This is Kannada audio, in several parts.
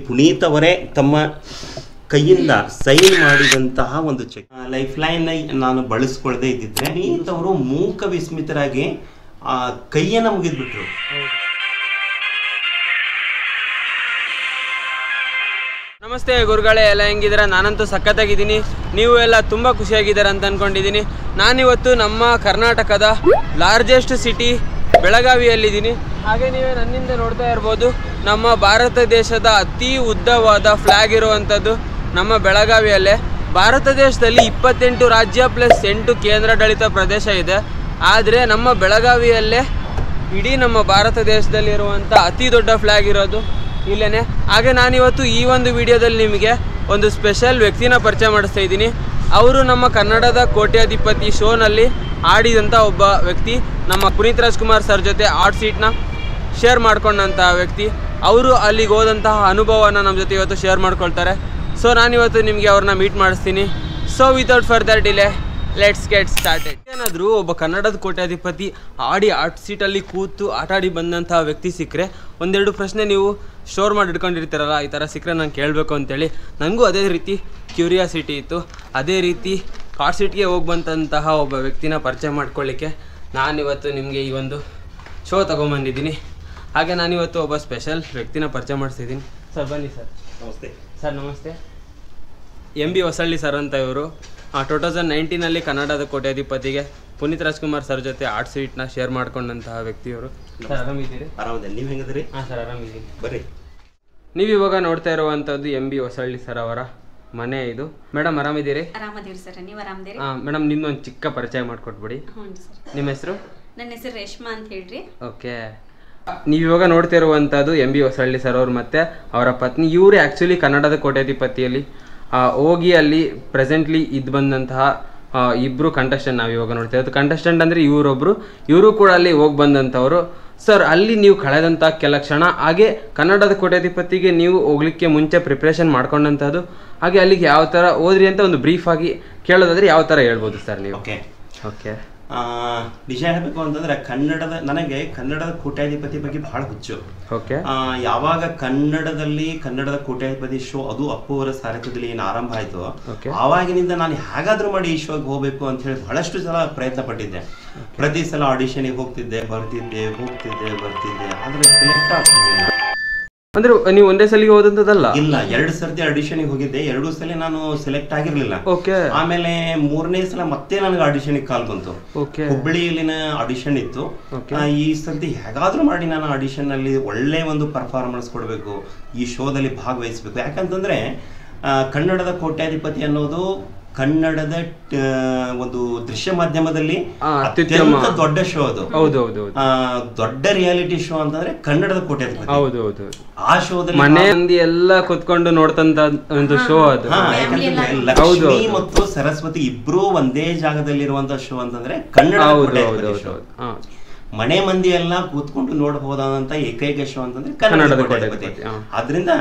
ಪುನೀತ್ ಅವರೇ ತಮ್ಮ ಕೈಯಿಂದ ಸೈನ್ ಮಾಡಿದಂತಹ ಒಂದು ಚೆಕ್ ಲೈಫ್ ಲೈನ್ ನಾನು ಬಳಸ್ಕೊಳ್ದೇ ಇದ್ದಿದ್ರೆ ಪುನೀತ್ ಅವರು ಮೂಕ ವಿಸ್ಮಿತರಾಗಿ ಆ ಕೈಯನ್ನ ಮುಗಿದ್ಬಿಟ್ರು ನಮಸ್ತೆ ಗುರುಗಳೇ ಎಲ್ಲ ಹೆಂಗಿದ್ದೀರಾ ನಾನಂತೂ ಸಖತ್ತಾಗಿದ್ದೀನಿ ನೀವು ಎಲ್ಲ ತುಂಬ ಖುಷಿಯಾಗಿದ್ದೀರಾ ಅಂತ ಅಂದ್ಕೊಂಡಿದ್ದೀನಿ ನಾನಿವತ್ತು ನಮ್ಮ ಕರ್ನಾಟಕದ ಲಾರ್ಜೆಸ್ಟ್ ಸಿಟಿ ಬೆಳಗಾವಿಯಲ್ಲಿದ್ದೀನಿ ಹಾಗೆ ನೀವೇ ನನ್ನಿಂದ ನೋಡ್ತಾ ಇರ್ಬೋದು ನಮ್ಮ ಭಾರತ ದೇಶದ ಅತಿ ಉದ್ದವಾದ ಫ್ಲ್ಯಾಗ್ ಇರುವಂಥದ್ದು ನಮ್ಮ ಬೆಳಗಾವಿಯಲ್ಲೇ ಭಾರತ ದೇಶದಲ್ಲಿ ಇಪ್ಪತ್ತೆಂಟು ರಾಜ್ಯ ಪ್ಲಸ್ ಎಂಟು ಕೇಂದ್ರಾಡಳಿತ ಪ್ರದೇಶ ಇದೆ ಆದರೆ ನಮ್ಮ ಬೆಳಗಾವಿಯಲ್ಲೇ ಇಡೀ ನಮ್ಮ ಭಾರತ ದೇಶದಲ್ಲಿರುವಂಥ ಅತಿ ದೊಡ್ಡ ಫ್ಲ್ಯಾಗ್ ಇರೋದು ಇಲ್ಲೇನೆ ಹಾಗೆ ನಾನಿವತ್ತು ಈ ಒಂದು ವಿಡಿಯೋದಲ್ಲಿ ನಿಮಗೆ ಒಂದು ಸ್ಪೆಷಲ್ ವ್ಯಕ್ತಿನ ಪರಿಚಯ ಮಾಡಿಸ್ತಾ ಇದ್ದೀನಿ ಅವರು ನಮ್ಮ ಕನ್ನಡದ ಕೋಟ್ಯಾಧಿಪತಿ ಶೋನಲ್ಲಿ ಆಡಿದಂಥ ಒಬ್ಬ ವ್ಯಕ್ತಿ ನಮ್ಮ ಪುನೀತ್ ರಾಜ್ಕುಮಾರ್ ಸರ್ ಜೊತೆ ಆರ್ಟ್ ಸೀಟ್ನ ಶೇರ್ ಮಾಡ್ಕೊಂಡಂತಹ ವ್ಯಕ್ತಿ ಅವರು ಅಲ್ಲಿಗೆ ಹೋದಂತಹ ಅನುಭವನ ನಮ್ಮ ಜೊತೆ ಇವತ್ತು ಶೇರ್ ಮಾಡ್ಕೊಳ್ತಾರೆ ಸೊ ನಾನಿವತ್ತು ನಿಮಗೆ ಅವ್ರನ್ನ ಮೀಟ್ ಮಾಡಿಸ್ತೀನಿ so without further delay let's get started ಏನಾದರೂ ಒಬ್ಬ ಕನ್ನಡದ ಕೋಟ್ಯಾಧಿಪತಿ ಆಡಿ ಆರ್ಟ್ ಸೀಟಲ್ಲಿ ಕೂತು ಆಟಾಡಿ ಬಂದಂತಹ ವ್ಯಕ್ತಿ ಸಿಕ್ಕರೆ ಒಂದೆರಡು ಪ್ರಶ್ನೆ ನೀವು ಸ್ಟೋರ್ ಮಾಡಿ ಇಟ್ಕೊಂಡಿರ್ತೀರಲ್ಲ ಈ ಥರ ಸಿಕ್ಕರೆ ನಾನು ಕೇಳಬೇಕು ಅಂತೇಳಿ ನನಗೂ ಅದೇ ರೀತಿ ಕ್ಯೂರಿಯಾಸಿಟಿ ಇತ್ತು ಅದೇ ರೀತಿ ಆರ್ಟ್ ಸೀಟ್ಗೆ ಹೋಗಿ ಬಂದಂತಹ ಒಬ್ಬ ವ್ಯಕ್ತಿನ ಪರಿಚಯ ಮಾಡ್ಕೊಳ್ಳಿಕ್ಕೆ ನಾನಿವತ್ತು ನಿಮಗೆ ಈ ಒಂದು ಶೋ ತೊಗೊಂಬಂದಿದ್ದೀನಿ ಹಾಗೆ ನಾನಿವತ್ತು ಒಬ್ಬ ಸ್ಪೆಷಲ್ ವ್ಯಕ್ತಿನ ಪರಿಚಯ ಮಾಡಿಸ್ತಿದ್ದೀನಿ ಸರ್ ಬನ್ನಿ ಸರ್ ನಮಸ್ತೆ ಸರ್ ನಮಸ್ತೆ ಎಂ ಬಿ ಹೊಸಳ್ಳಿ ಸರ್ ಅಂತ ಇವರು ಟೂ ತೌಸಂಡ್ ನೈನ್ಟೀನಲ್ಲಿ ಕನ್ನಡದ ಕೋಟ್ಯಾಧಿಪತಿಗೆ ಪುನೀತ್ ರಾಜ್ಕುಮಾರ್ ಸರ್ ಜೊತೆ ಆರ್ಟ್ ಸೀಟ್ನ ಶೇರ್ ಮಾಡ್ಕೊಂಡಂತಹ ವ್ಯಕ್ತಿಯವರು ಸರ್ ಆರಾಮಿದ್ದೀರಿ ಆರಾಮದೆ ನೀವು ಹೆಂಗದ್ರಿ ಹಾಂ ಸರ್ ಆರಾಮಿದ್ದೀನಿ ಬರ್ರಿ ನೀವು ಇವಾಗ ನೋಡ್ತಾ ಇರುವಂಥದ್ದು ಎಂ ಬಿ ಹೊಸಳ್ಳಿ ಸರ್ ಅವರ ಮನೆ ಇದು ಮೇಡಮ್ ಆರಾಮಿದ್ದೀರಿ ಆರಾಮದೀರಿ ಸರ್ ನೀವು ಆರಾಮದಿರಿ ಹಾಂ ಮೇಡಮ್ ನಿಮ್ಮೊಂದು ಚಿಕ್ಕ ಪರಿಚಯ ಮಾಡಿಕೊಟ್ಬಿಡಿ ಹ್ಞೂ ಸರ್ ನಿಮ್ಮ ಹೆಸರು ನನ್ನ ಹೆಸರು ರೇಷ್ಮಾ ಅಂತ ಹೇಳ್ರಿ ಓಕೆ ನೀವು ಇವಾಗ ನೋಡ್ತಾ ಇರುವಂಥದ್ದು ಎಂ ಬಿ ಹೊಸಳ್ಳಿ ಸರ್ ಅವ್ರು ಮತ್ತೆ ಅವರ ಪತ್ನಿ ಇವರೇ ಆ್ಯಕ್ಚುಲಿ ಕನ್ನಡದ ಕೋಟ್ಯಾಧಿಪತಿಯಲ್ಲಿ ಆ, ಹೋಗಿ ಅಲ್ಲಿ ಪ್ರೆಸೆಂಟ್ಲಿ ಇದ್ದು ಬಂದಂತಹ ಆ, ಇಬ್ರು ಕಂಟೆಸ್ಟೆಂಟ್ ನಾವು ಇವಾಗ ನೋಡ್ತಾ ಇರೋದು ಕಂಟೆಸ್ಟೆಂಟ್ ಅಂದರೆ ಇವರೊಬ್ರು ಇವರು ಕೂಡ ಅಲ್ಲಿ ಹೋಗಿ ಬಂದಂಥವ್ರು ಸರ್ ಅಲ್ಲಿ ನೀವು ಕಳೆದಂಥ ಕೆಲ ಕ್ಷಣ ಹಾಗೆ ಕನ್ನಡದ ಕೋಟ್ಯಾಧಿಪತಿಗೆ ನೀವು ಹೋಗ್ಲಿಕ್ಕೆ ಮುಂಚೆ ಪ್ರಿಪ್ರೇಷನ್ ಮಾಡ್ಕೊಂಡಂಥದ್ದು ಹಾಗೆ ಅಲ್ಲಿಗೆ ಯಾವ ಥರ ಹೋದ್ರಿ ಅಂತ ಒಂದು ಬ್ರೀಫ್ ಆಗಿ ಕೇಳೋದಾದ್ರೆ ಯಾವ ಥರ ಹೇಳ್ಬೋದು ಸರ್ ನೀವು ಓಕೆ ಓಕೆ ನಿಜ ಹೇಳಬೇಕು ಅಂತಂದ್ರೆ ಕನ್ನಡದ ನನಗೆ ಕನ್ನಡದ ಕೋಟ್ಯಾಧಿಪತಿ ಬಗ್ಗೆ ಬಹಳ ಹುಚ್ಚು ಓಕೆ ಆ, ಯಾವಾಗ ಕನ್ನಡದಲ್ಲಿ ಕನ್ನಡದ ಕೋಟ್ಯಾಧಿಪತಿ ಶೋ ಅದು ಅಪ್ಪು ಅವರ ಸಾರಥ್ಯದಲ್ಲಿ ಏನು ಆರಂಭ ಆಯ್ತು Okay. ಆವಾಗಿನಿಂದ ನಾನು ಹೇಗಾದ್ರೂ ಮಾಡಿ ಈ ಶೋಗೆ ಹೋಗ್ಬೇಕು ಅಂತ ಹೇಳಿ ಬಹಳಷ್ಟು ಸಲ ಪ್ರಯತ್ನ ಪಟ್ಟಿದ್ದೆ ಪ್ರತಿ ಸಲ ಆಡಿಷನ್ಗೆ ಹೋಗ್ತಿದ್ದೆ ಬರ್ತಿದ್ದೆ ಹೋಗ್ತಿದ್ದೆ ಬರ್ತಿದ್ದೆ ಆದ್ರೆ ಸೆಲೆಕ್ಟ್ ಆಗ್ತಿರ್ಲಿಲ್ಲ ಅಂದ್ರೆ ನೀವು ಒಂದೇ ಸಲಿಗೆ ಹೋದಂಥದ್ದಲ್ಲ ಇಲ್ಲ ಎರಡು ಸರ್ತಿ ಆಡಿಷನ್ಗೆ ಹೋಗಿದ್ದೆ ಎರಡೂ ಸಲ ನಾನು ಸೆಲೆಕ್ಟ್ ಆಗಿರ್ಲಿಲ್ಲ ಓಕೆ ಆಮೇಲೆ ಮೂರನೇ ಸಲ ಮತ್ತೆ ನನಗೆ ಆಡಿಷನ್ಗೆ ಕಾಲ್ ಬಂತು ಓಕೆ ಹುಬ್ಬಳ್ಳಿಯಲ್ಲಿನ ಆಡಿಷನ್ ಇತ್ತು Okay. ಆ, ಈ ಸರ್ತಿ ಹೇಗಾದ್ರೂ ಮಾಡಿ ನಾನು ಆಡಿಷನ್ ಅಲ್ಲಿ ಒಳ್ಳೆ ಒಂದು ಪರ್ಫಾರ್ಮೆನ್ಸ್ ಕೊಡಬೇಕು ಈ ಶೋದಲ್ಲಿ ಭಾಗವಹಿಸಬೇಕು ಯಾಕಂತಂದ್ರೆ ಆ, ಕನ್ನಡದ ಕೋಟ್ಯಾಧಿಪತಿ ಅನ್ನೋದು ಕನ್ನಡದ ಟ- ಒಂದು ದೃಶ್ಯ ಮಾಧ್ಯಮದಲ್ಲಿ ಆ, ಅತ್ಯುತ್ತಮ. ಅತ್ಯಂತ ದೊಡ್ಡ ಶೋ ಅದು ಹೌದು ಹೌದು ಹೌದು ಆ, ದೊಡ್ಡ ರಿಯಾಲಿಟಿ ಶೋ ಅಂತಂದ್ರೆ ಕನ್ನಡದ ಕೋಟ್ಯಾಧಿಪತಿ ಹೌದು ಹೌದು ಆ ಶೋದಲ್ಲಿ ಮನೆ ಮಂದಿ ಎಲ್ಲ ಕುತ್ಕೊಂಡು ನೋಡ್ತಂತ ಒಂದು ಶೋ ಅದು ಹಾ, Family ಯಾಕಂತಂದ್ರೆ ಎಲ್ಲ- ಹೌದು, ಲಕ್ಷ್ಮಿ ಹೌದು. ಮತ್ತು ಸರಸ್ವತಿ ಇಬ್ರು ಒಂದೇ ಜಾಗದಲ್ಲಿರುವಂತ ಶೋ ಅಂತಂದ್ರೆ ಕನ್ನಡ ಹೌದು ಹೌದು ಕೋಟ್ಯಾಧಿಪತಿ ಹೌದು ಶೋ ಹೌದು. ಹಾ. ಮನೆ ಮಂದಿ ಎಲ್ಲ ಕೂತ್ಕೊಂಡು ನೋಡಬಹುದಾದಂತ ಏಕೈಕ ಶೋ ಅಂತಂದ್ರೆ ಕನ್ನಡದ ಕನ್ನಡದ ಕೋಟ್ಯಾಧಿಪತಿ, ಕೋಟ್ಯಾಧಿಪತಿ ಹಾ. ಆದ್ರಿಂದ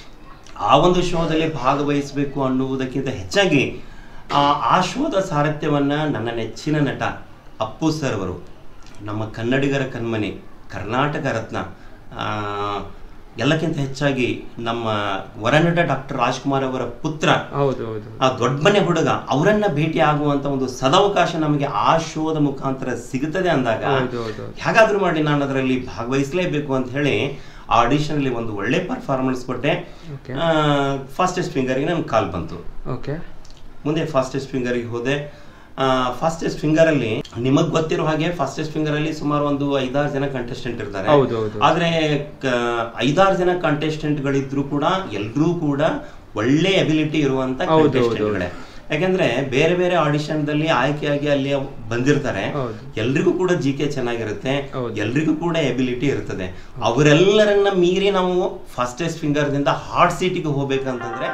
ಆ ಒಂದು ಶೋದಲ್ಲಿ ಭಾಗವಹಿಸಬೇಕು ಅನ್ನುವುದಕ್ಕಿಂತ ಹೆಚ್ಚಾಗಿ ಆ ಆ ಶೋದ ಸಾರಥ್ಯವನ್ನ ನನ್ನ ನೆಚ್ಚಿನ ನಟ ಅಪ್ಪು ಸರ್ ಅವರು ನಮ್ಮ ಕನ್ನಡಿಗರ ಕಣ್ಮನಿ ಕರ್ನಾಟಕ ರತ್ನ ಆ, ಎಲ್ಲಕ್ಕಿಂತ ಹೆಚ್ಚಾಗಿ ನಮ್ಮ ವರನಟ ಡಾಕ್ಟರ್ ರಾಜ್ಕುಮಾರ್ ಅವರ ಪುತ್ರ ಹೌದು ಹೌದು ಆ ದೊಡ್ಡ ಮನೆ ಹುಡುಗ ಅವರನ್ನ ಭೇಟಿ ಆಗುವಂತ ಒಂದು ಸದಾವಕಾಶ ನಮಗೆ ಆ ಶೋದ ಮುಖಾಂತರ ಸಿಗುತ್ತದೆ ಅಂದಾಗ ಹೌದು ಹೌದು ಹೇಗಾದ್ರೂ ಮಾಡಿ ನಾನು ಅದರಲ್ಲಿ ಭಾಗವಹಿಸಲೇಬೇಕು ಅಂತ ಹೇಳಿ ಆಡಿಷನ್ ಅಲ್ಲಿ ಒಂದು ಒಳ್ಳೆ ಪರ್ಫಾರ್ಮೆನ್ಸ್ ಕೊಟ್ಟೆ Okay. ಫಾಸ್ಟೆಸ್ಟ್ ಫಿಂಗರ್ಗೆ ನನ್ಗೆ ಕಾಲ್ ಬಂತು ಓಕೆ ಮುಂದೆ ಫಾಸ್ಟೆಸ್ಟ್ ಫಿಂಗರ್ಗೆ ಹೋದೆ ಫಾಸ್ಟೆಸ್ಟ್ ಫಿಂಗರ್ ಅಲ್ಲಿ ನಿಮಗ್ ಗೊತ್ತಿರೋ ಹಾಗೆ ಫಾಸ್ಟೆಸ್ಟ್ ಫಿಂಗರ್ ಅಲ್ಲಿ ಸುಮಾರು ಒಂದು ಐದಾರು ಜನ ಕಂಟೆಸ್ಟೆಂಟ್ ಇರ್ತಾರೆ ಹೌದು, ಹೌದು. ಆದ್ರೆ ಕ- ಐದಾರು ಜನ ಕಂಟೆಸ್ಟೆಂಟ್ ಗಳಿದ್ರು ಕೂಡ ಎಲ್ರೂ ಕೂಡ ಒಳ್ಳೆ ಅಬಿಲಿಟಿ ಇರುವಂತ ಹೌದು, ಹೌದು, ಕಂಟೆಸ್ಟೆಂಟ್ಗಳೇ ಯಾಕಂದ್ರೆ ಬೇರೆ ಬೇರೆ ಆಡಿಷನ್ ದಲ್ಲಿ ಆಯ್ಕೆಯಾಗಿ ಅಲ್ಲಿ ಅವ್ ಬಂದಿರ್ತಾರೆ ಹೌದು. ಎಲ್ರಿಗೂ ಕೂಡ ಜಿ ಕೆ ಚೆನ್ನಾಗಿರುತ್ತೆ ಹೌದು. ಎಲ್ರಿಗೂ ಕೂಡ ಎಬಿಲಿಟಿ ಇರ್ತದೆ ಅವರೆಲ್ಲರನ್ನ ಮೀರಿ ನಾವು ಫಾಸ್ಟೆಸ್ಟ್ ಫಿಂಗರ್ ದಿಂದ ಹಾರ್ಡ್ ಸೀಟಿಗೆ ಹೋಗ್ಬೇಕಂತಂದ್ರೆ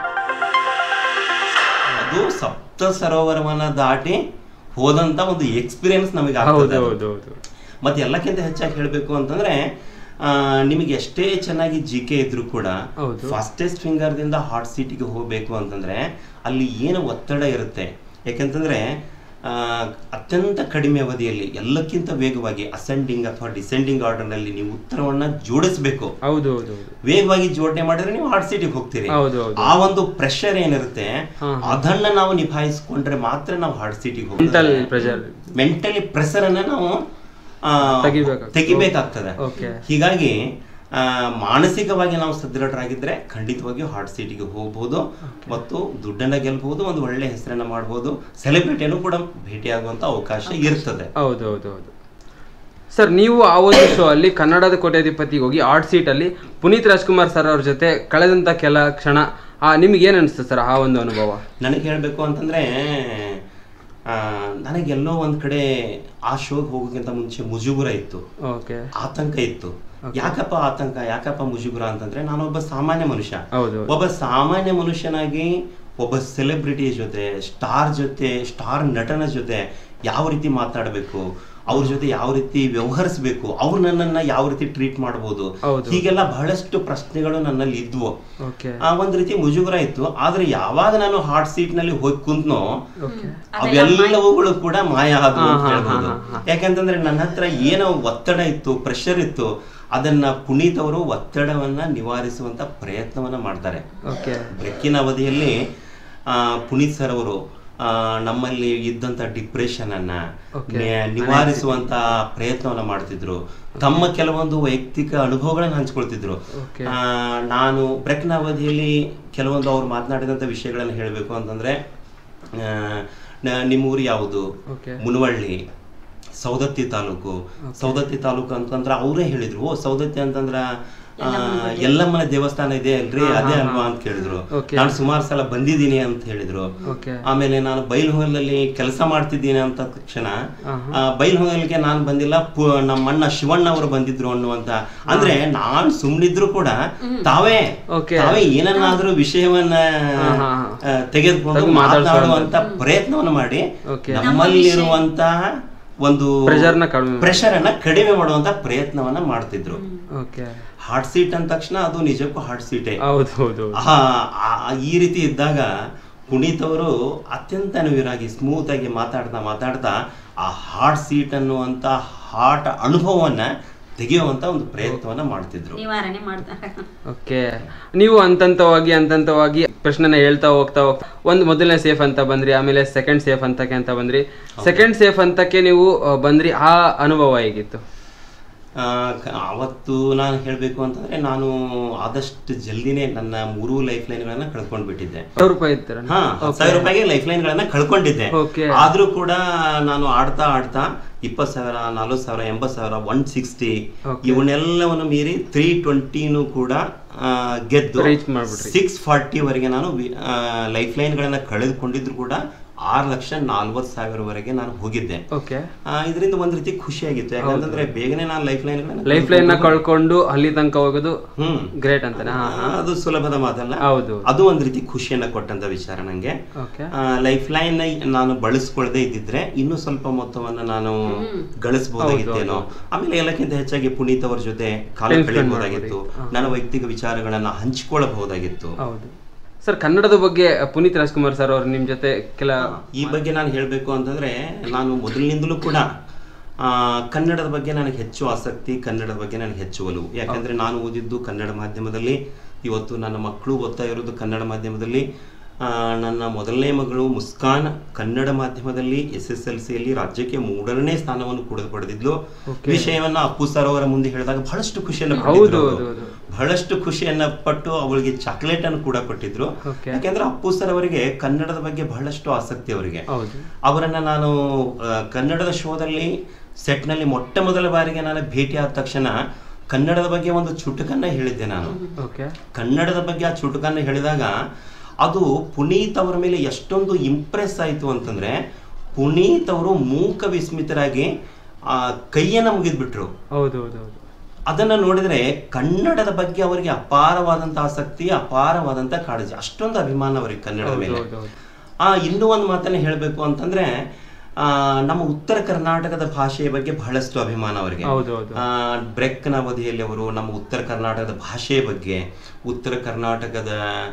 ಅದು ಸಪ್ತ ಸರೋವರವನ್ನ ದಾಟಿ ಹೋದಂತ ಒಂದು ಎಕ್ಸ್ಪೀರಿಯನ್ಸ್ ನಮಗೆ ಹೌದು ಆಗ್ತದೆ ಅದು. ಹೌದು ಹೌದು ಮತ್ತೆ ಎಲ್ಲಕ್ಕಿಂತ ಹೆಚ್ಚಾಗಿ ಹೇಳಬೇಕು ಅಂತಂದ್ರೆ ಆ, ನಿಮಗೆ ಎಷ್ಟೇ ಚೆನ್ನಾಗಿ ಜಿ ಕೆ ಇದ್ರು ಕೂಡ ಹೌದು. ಫಾಸ್ಟೆಸ್ಟ್ ಫಿಂಗರ್ ದಿಂದ ಹಾಟ್ ಸೀಟಿಗೆ ಹೋಗ್ಬೇಕು ಅಂತಂದ್ರೆ ಅಲ್ಲಿ ಏನು ಒತ್ತಡ ಇರುತ್ತೆ ಯಾಕಂತಂದ್ರೆ ಆ, ಅತ್ಯಂತ ಕಡಿಮೆ ಅವಧಿಯಲ್ಲಿ ಎಲ್ಲಕ್ಕಿಂತ ವೇಗವಾಗಿ ಅಸೆಂಡಿಂಗ್ ಅಥವಾ ಡಿಸೆಂಡಿಂಗ್ ಆರ್ಡರ್ನಲ್ಲಿ ನೀವು ಉತ್ತರವನ್ನ ಜೋಡಿಸಬೇಕು ಹೌದು ಹೌದು ಹೌದು ವೇಗವಾಗಿ ಜೋಡಣೆ ಮಾಡಿದ್ರೆ ನೀವು ಹಾರ್ಟ್ ಸೀಟಿಗೆ ಹೋಗ್ತೀರಿ ಹೌದು, ಹೌದು. ಆ ಒಂದು ಪ್ರೆಷರ್ ಏನಿರುತ್ತೆ ಹಾ, ಅದನ್ನ ನಾವು ನಿಭಾಯಿಸ್ಕೊಂಡ್ರೆ ಮಾತ್ರ ನಾವು ಹಾರ್ಟ್ ಸೀಟಿಗೆ ಮೆಂಟಲ್ ಹೋಗ್ತೀವಿ ಪ್ರೆಷರ್ ಮೆಂಟಲಿ ಪ್ರೆಷರ್ ಅನ್ನ ನಾವು ಆ, ತೆಗಿಬೇಕಾಗ್ತದೆ. ತೆಗಿಬೇಕಾಗ್ತದೆ ಓಕೆ ಹೀಗಾಗಿ ಆ, ಮಾನಸಿಕವಾಗಿ ನಾವು ಸದೃಢರಾಗಿದ್ರೆ ಖಂಡಿತವಾಗಿಯೂ ಹಾರ್ಟ್ ಸೀಟಿಗೆ ಹೋಗ್ಬೋದು ಮತ್ತು ದುಡ್ಡನ್ನ ಗೆಲ್ಬಹುದು ಒಂದು ಒಳ್ಳೆ ಹೆಸರನ್ನ ಮಾಡ್ಬೋದು ಸೆಲೆಬ್ರಿಟಿಯನ್ನು ಕೂಡ ಭೇಟಿಯಾಗುವಂತ ಅವಕಾಶ ಇರ್ತದೆ ಹೌದು ಹೌದು ಹೌದು ಸರ್ ನೀವು ಆ ಒಂದು ಶೋ ಅಲ್ಲಿ ಕನ್ನಡದ ಕೋಟ್ಯಾಧಿಪತಿಗೆ ಹೋಗಿ ಆರ್ಟ್ ಸೀಟ್ ಅಲ್ಲಿ ಪುನೀತ್ ರಾಜ್ಕುಮಾರ್ ಸರ್ ಅವ್ರ ಜೊತೆ ಕಳೆದಂತ ಕೆಲ ಕ್ಷಣ ಆ ನಿಮ್ಗೆ ಏನ್ ಅನಿಸ್ತು ಸರ್ ಆ ಒಂದು ಅನುಭವ ನನಗೆ ಹೇಳಬೇಕು ಅಂತಂದ್ರೆ ಆ, ನನಗೆಲ್ಲೋ ಒಂದ್ ಕಡೆ ಆ ಶೋಗೆ ಹೋಗೋಕ್ಕಿಂತ ಮುಂಚೆ ಮುಜುಗುರ ಇತ್ತು ಓಕೆ ಆತಂಕ ಇತ್ತು ಯಾಕಪ್ಪ ಆತಂಕ ಯಾಕಪ್ಪ ಮುಜುಗುರ ಅಂತಂದ್ರೆ ನಾನೊಬ್ಬ ಸಾಮಾನ್ಯ ಮನುಷ್ಯ ಹೌದು ಒಬ್ಬ ಸಾಮಾನ್ಯ ಮನುಷ್ಯನಾಗಿ ಒಬ್ಬ ಸೆಲೆಬ್ರಿಟಿ ಜೊತೆ ಸ್ಟಾರ್ ಜೊತೆ ಸ್ಟಾರ್ ನಟನ ಜೊತೆ ಯಾವ ರೀತಿ ಮಾತಾಡಬೇಕು ಅವ್ರ ಜೊತೆ ಯಾವ ರೀತಿ ವ್ಯವಹರಿಸಬೇಕು ಅವ್ರು ನನ್ನನ್ನ ಯಾವ ರೀತಿ ಟ್ರೀಟ್ ಮಾಡ್ಬೋದು ಹೌದು. ಹೀಗೆಲ್ಲ ಬಹಳಷ್ಟು ಪ್ರಶ್ನೆಗಳು ನನ್ನಲ್ಲಿ ಇದ್ವು ಓಕೆ ಆ ಒಂದ್ ರೀತಿ ಮುಜುಗುರ ಇತ್ತು ಆದ್ರೆ ಯಾವಾಗ ನಾನು ಹಾಟ್ ಸೀಟ್ ನಲ್ಲಿ ಹೋಗಿ ಕುಂತ್ನೋ ಓಕೆ ಅವೆಲ್ಲವುಗಳು ಕೂಡ ಮಾಯ ಆದವು ಅಂತ ಹಾ, ಹಾ, ಹೇಳ್ಬೋದು ಹಾ, ಹಾ. ಯಾಕಂತಂದ್ರೆ ನನ್ನ ಹತ್ರ ಏನೋ ಒತ್ತಡ ಇತ್ತು ಪ್ರೆಷರ್ ಇತ್ತು ಅದನ್ನ ಪುನೀತ್ ಅವರು ಒತ್ತಡವನ್ನ ನಿವಾರಿಸುವಂತ ಪ್ರಯತ್ನವನ್ನ ಮಾಡ್ತಾರೆ ಓಕೆ ಬೆಕ್ಕಿನ ಅವಧಿಯಲ್ಲಿ ಆ, ಪುನೀತ್ ಸರ್ ಅವರು ಆ, ನಮ್ಮಲ್ಲಿ ಇದ್ದಂತ ಡಿಪ್ರೆಷನ್ ಅನ್ನ Okay. ನಿ- ನಿವಾರಿಸುವಂತ ಪ್ರಯತ್ನವನ್ನ ಮಾಡ್ತಿದ್ರು ತಮ್ಮ ಕೆಲವೊಂದು ವೈಯಕ್ತಿಕ ಅನುಭವಗಳನ್ನ ಹಂಚ್ಕೊಳ್ತಿದ್ರು Okay. ಆ, ನಾನು ಬ್ರೆಕ್ನ ಅವಧಿಯಲ್ಲಿ ಕೆಲವೊಂದು ಅವ್ರು ಮಾತನಾಡಿದಂತ ವಿಷಯಗಳನ್ನ ಹೇಳಬೇಕು ಅಂತಂದ್ರೆ ಆ, ನ- ನಿಮ್ಮೂರು ಯಾವುದು ಓಕೆ ಮುನವಳ್ಳಿ ಸೌದತ್ತಿ ತಾಲೂಕು ಸೌದತ್ತಿ ತಾಲೂಕು ಅಂತಂದ್ರ ಅವರೇ ಹೇಳಿದ್ರು ಓ ಸೌದತ್ತಿ ಅಂತಂದ್ರ ಆ, ಯಲ್ಲಮ್ಮನ ದೇವಸ್ಥಾನ ಇದೆ ಅಲ್ರಿ ಅದೇ ಅಲ್ವಾ ಅಂತ ಕೇಳಿದ್ರು Okay. ನಾನು ಸುಮಾರು ಸಲ ಬಂದಿದ್ದೀನಿ ಅಂತ ಹೇಳಿದ್ರು ಓಕೆ ಆಮೇಲೆ ನಾನು ಬೈಲ್ಹೊಂಗಲಲ್ಲಿ ಕೆಲಸ ಮಾಡ್ತಿದ್ದೀನಿ ಅಂತ ತಕ್ಷಣ ಆಹಾ. ಆ, ಬೈಲ್ಹೊಂಗಲ್ಗೆ ನಾನು ಬಂದಿಲ್ಲ ಪು- ನಮ್ಮ ಅಣ್ಣ ಶಿವಣ್ಣ ಅವರು ಬಂದಿದ್ರು ಅನ್ನುವಂತ ಅಂದ್ರೆ ನಾನ್ ಸುಮ್ನಿದ್ರು ಕೂಡ ತಾವೇ Okay. ತಾವೇ ಏನನ್ನಾದ್ರೂ ವಿಷಯವನ್ನ ಹಾ, ಹಾ, ಹಾ. ಆ, ತೆಗೆದುಕೊಂಡು ತೆಗೆದು ಮಾತಾಡ್ಸೋ ಮಾತಾಡುವಂತ ಪ್ರಯತ್ನವನ್ನ ಮಾಡಿ Okay. ನಮ್ಮಲ್ಲಿರುವಂತಹ ಒಂದು Pressure ನ ಕಡಿಮೆ ಮಾಡಿ. ಪ್ರೆಷರ್ ಅನ್ನ ಕಡಿಮೆ ಮಾಡುವಂತ ಪ್ರಯತ್ನವನ್ನ ಮಾಡ್ತಿದ್ರು ಓಕೆ ಹಾರ್ಟ್ ಸೀಟ್ ಅಂದ ತಕ್ಷಣ ಅದು ನಿಜಕ್ಕೂ ಹಾರ್ಟ್ ಸೀಟೇ ಹೌದು ಹೌದು ಆ, ಆ- ಈ ರೀತಿ ಇದ್ದಾಗ ಪುನೀತ್ ಅವರು ಅತ್ಯಂತ ನವಿರಾಗಿ ಸ್ಮೂತ್ ಆಗಿ ಮಾತಾಡ್ತಾ ಮಾತಾಡ್ತಾ ಆ ಹಾರ್ಟ್ ಸೀಟ್ ಅನ್ನುವಂತ ಹಾರ್ಟ್ ಅನುಭವವನ್ನ ತೆಗೆಯುವಂತ ಒಂದು ಪ್ರಯತ್ನವನ್ನ ಮಾಡ್ತಿದ್ರು ನಿವಾರಣೆ ಮಾಡ್ತಾರೆ ಓಕೆ ನೀವು ಹಂತಂತವಾಗಿ ಹಂತಂತವಾಗಿ ಪ್ರಶ್ನೆನ ಹೇಳ್ತಾ ಹೋಗ್ತಾ ಹೋಗ್ತಾ ಒಂದು ಮೊದಲನೇ ಸೇಫ್ ಅಂತ ಬಂದ್ರಿ ಆಮೇಲೆ ಸೆಕೆಂಡ್ ಸೇಫ್ ಅಂತಕ್ಕೆ ಅಂತ ಬಂದ್ರಿ ಸೆಕೆಂಡ್ ಸೇಫ್ ಅಂತಕ್ಕೆ ನೀವು ಆ, ಬಂದ್ರಿ ಆ ಅನುಭವ ಹೇಗಿತ್ತು ಆ, ಕ- ಅವತ್ತು ನಾನು ಹೇಳಬೇಕು ಅಂತಂದ್ರೆ ನಾನು ಆದಷ್ಟು ಜಲ್ದಿನೇ ನನ್ನ ಮೂರು ಲೈಫ್ ಲೈನ್ಗಳನ್ನ ಕಳ್ಕೊಂಡ್ ಬಿಟ್ಟಿದ್ದೆ ಸಾವಿರ ರೂಪಾಯಿ ಇರ್ತೀರ ಹಾ ಹತ್ತು ಸಾವಿರ ರೂಪಾಯಿಗೆ ಲೈಫ್ ಲೈನ್ ಗಳನ್ನ ಕಳ್ಕೊಂಡಿದ್ದೆ Okay. ಆದ್ರೂ ಕೂಡ ನಾನು ಆಡ್ತಾ ಆಡ್ತಾ ಇಪ್ಪತ್ತು ಸಾವಿರ ನಲ್ವತ್ತು ಸಾವಿರ ಎಂಬತ್ತು ಸಾವಿರ ಒನ್ ಸಿಕ್ಸ್ಟಿ Okay. ಇವನ್ನೆಲ್ಲವನ್ನು ಮೀರಿ ತ್ರೀ ಟ್ವೆಂಟಿನೂ ಕೂಡ ಆ, ಗೆದ್ದು Reach ಮಾಡ್ಬಿಟ್ರಿ. ಸಿಕ್ಸ್ ಫಾರ್ಟಿ ವರೆಗೆ ನಾನು ಲೈಫ್ ಲೈನ್ ಗಳನ್ನ ಕಳೆದುಕೊಂಡಿದ್ರು ಕೂಡ ಆರು ಲಕ್ಷ ನಾಲ್ವತ್ತು ಸಾವಿರವರೆಗೆ ನಾನು ಹೋಗಿದ್ದೆ ಓಕೆ ಇದರಿಂದ ಒಂದ್ ರೀತಿ ಖುಷಿಯಾಗಿತ್ತು ಯಾಕಂತಂದ್ರೆ ಬೇಗನೆ ನಾನು ಲೈಫ್ ಲೈನ್ ಲೈಫ್ ಲೈನ್ ನ ಕಳ್ಕೊಂಡು ಅಲ್ಲಿ ತನಕ ಹೋಗೋದು ಹ್ಮ್ ಗ್ರೇಟ್ ಅಂತಾನೆ ಹಾ ಹಾ ಅದು ಸುಲಭದ ಮಾತಲ್ಲ ಹೌದು ಅದು ಒಂದ್ ರೀತಿ ಖುಷಿಯನ್ನ ಕೊಟ್ಟಂತ ವಿಚಾರ ನಂಗೆ ಓಕೆ ಲೈಫ್ ಲೈನ್ ನಾನು ಬಳಸ್ಕೊಳ್ದೇ ಇದ್ದಿದ್ರೆ ಇನ್ನೂ ಸ್ವಲ್ಪ ಮೊತ್ತವನ್ನ ನಾನು ಗಳಿಸಬಹುದಾಗಿತ್ತೇನೋ ಆಮೇಲೆ ಎಲ್ಲಕ್ಕಿಂತ ಹೆಚ್ಚಾಗಿ ಪುನೀತ್ ಅವ್ರ ಜೊತೆ ಕಾಲ Time spend ಕಳೆಯಬಹುದಾಗಿತ್ತು ಮಾಡ್ಬೋದು. ನನ್ನ ವೈಯಕ್ತಿಕ ವಿಚಾರಗಳನ್ನ ಹಂಚಿಕೊಳ್ಳಬಹುದಾಗಿತ್ತು ಹೌದು ಸರ್ ಕನ್ನಡದ ಬಗ್ಗೆ ಪುನೀತ್ ರಾಜ್ಕುಮಾರ್ ಸರ್ ಅವ್ರು ನಿಮ್ ಜೊತೆ ಕೆಲ ಈ ಬಗ್ಗೆ ನಾನು ಹೇಳಬೇಕು ಅಂತಂದ್ರೆ ನಾನು ಮೊದಲಿನಿಂದಲೂ ಕೂಡ ಆ, ಕನ್ನಡದ ಬಗ್ಗೆ ನನಗೆ ಹೆಚ್ಚು ಆಸಕ್ತಿ ಕನ್ನಡದ ಬಗ್ಗೆ ನನಗೆ ಹೆಚ್ಚು ಒಲವು ಯಾಕಂದ್ರೆ ನಾನು ಓದಿದ್ದು ಕನ್ನಡ ಮಾಧ್ಯಮದಲ್ಲಿ ಇವತ್ತು ನನ್ನ ಮಕ್ಕಳು ಓದ್ತಾ ಇರೋದು ಕನ್ನಡ ಮಾಧ್ಯಮದಲ್ಲಿ ಆ, ನನ್ನ ಮೊದಲನೇ ಮಗಳು ಮುಸ್ಕಾನ್ ಕನ್ನಡ ಮಾಧ್ಯಮದಲ್ಲಿ ಎಸ್ ಎಸ್ ಎಲ್ ಸಿಯಲ್ಲಿ ರಾಜ್ಯಕ್ಕೆ ಮೂರನೇ ಸ್ಥಾನವನ್ನು ಕೂಡ ಪಡೆದಿದ್ಲು Okay. ವಿಷಯವನ್ನ ಅಪ್ಪು ಸರ್ ಅವರ ಮುಂದೆ ಹೇಳಿದಾಗ ಬಹಳಷ್ಟು ಖುಷಿಯನ್ನು ಹೌದು, ಪಟ್ಟಿದ್ರು ಹೌದು, ಅವರು. ಹೌದು. ಬಹಳಷ್ಟು ಖುಷಿಯನ್ನ ಪಟ್ಟು ಅವಳಿಗೆ ಚಾಕ್ಲೇಟ್ ಅನ್ನು ಕೂಡ ಕೊಟ್ಟಿದ್ರು Okay. ಯಾಕೆಂದ್ರೆ ಅಪ್ಪು ಸರ್ ಅವರಿಗೆ ಕನ್ನಡದ ಬಗ್ಗೆ ಬಹಳಷ್ಟು ಆಸಕ್ತಿ ಅವರಿಗೆ ಹೌದು ಅವರನ್ನ ನಾನು ಆ, ಕನ್ನಡದ ಶೋದಲ್ಲಿ ಸೆಟ್ನಲ್ಲಿ ಮೊಟ್ಟ ಮೊದಲ ಬಾರಿಗೆ ನಾನು ಭೇಟಿ ಆದ ತಕ್ಷಣ ಕನ್ನಡದ ಬಗ್ಗೆ ಒಂದು ಚುಟುಕನ್ನ ಹೇಳಿದ್ದೆ ನಾನು ಓಕೆ ಕನ್ನಡದ ಬಗ್ಗೆ ಆ ಚುಟುಕನ್ನ ಹೇಳಿದಾಗ ಅದು ಪುನೀತ್ ಅವರ ಮೇಲೆ ಎಷ್ಟೊಂದು ಇಂಪ್ರೆಸ್ ಆಯಿತು ಅಂತಂದ್ರೆ ಪುನೀತ್ ಅವರು ಮೂಕ ವಿಸ್ಮಿತರಾಗಿ ಆ ಕೈಯನ್ನ ಮುಗಿದ್ಬಿಟ್ರು ಹೌದು ಹೌದು ಹೌದು ಅದನ್ನ ನೋಡಿದ್ರೆ ಕನ್ನಡದ ಬಗ್ಗೆ ಅವರಿಗೆ ಅಪಾರವಾದಂತ ಆಸಕ್ತಿ ಅಪಾರವಾದಂತ ಕಾಳಜಿ ಅಷ್ಟೊಂದು ಅಭಿಮಾನ ಅವರಿಗೆ ಕನ್ನಡದ ಹೌದು ಮೇಲೆ ಹೌದು ಹೌದು ಆ ಇನ್ನೂ ಒಂದು ಮಾತನ್ನ ಹೇಳಬೇಕು ಅಂತಂದ್ರೆ ಆ ನಮ್ಮ ಉತ್ತರ ಕರ್ನಾಟಕದ ಭಾಷೆಯ ಬಗ್ಗೆ ಬಹಳಷ್ಟು ಅಭಿಮಾನ ಅವರಿಗೆ ಹೌದು ಹೌದು ಆ, ಬ್ರೆಕ್ನ ಅವಧಿಯಲ್ಲಿ ಅವರು ನಮ್ಮ ಉತ್ತರ ಕರ್ನಾಟಕದ ಭಾಷೆಯ ಬಗ್ಗೆ ಉತ್ತರ ಕರ್ನಾಟಕದ